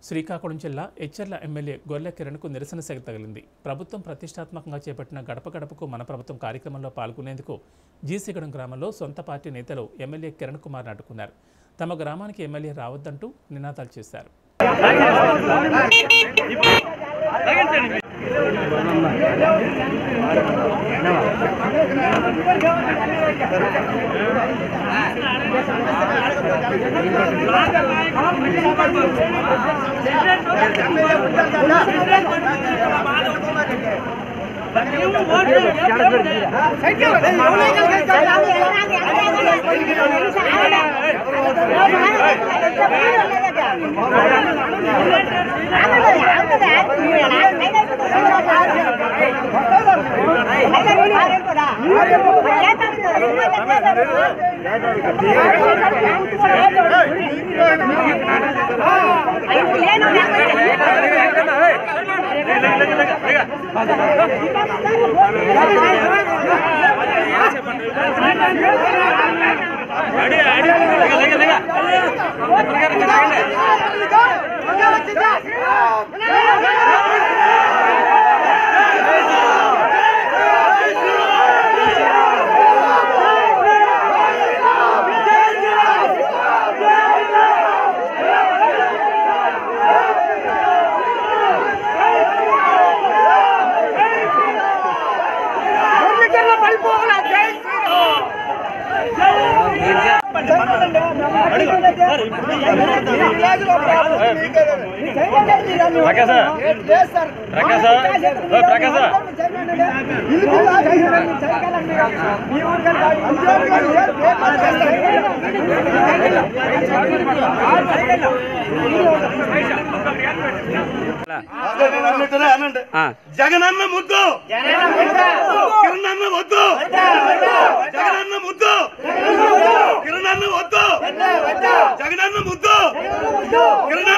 శ్రీకాకుళం జిల్లా ఎచ్చెర్ల ఎమ్మెల్యే గొర్రె కిరణ్కు నిరసన సెగ తగిలింది ప్రభుత్వం ప్రతిష్టాత్మకంగా చేపట్టిన గడప గడపకు మన ప్రభుత్వం కార్యక్రమంలో పాల్గొనేందుకు జీసీగూడెం గ్రామంలో సొంత పార్టీ నేతలు ఎమ్మెల్యే కిరణ్ కుమార్ అడ్డుకున్నారు తమ గ్రామానికి ఎమ్మెల్యే రావద్దంటూ నినాదాలు చేశారు అన్నట్టునే అనండి జగనన్న ముద్దు కిరణన్న వద్దు జగనన్న ముద్దు కిరణన్న వద్దు జగనన్న ముద్దు కిరణన్న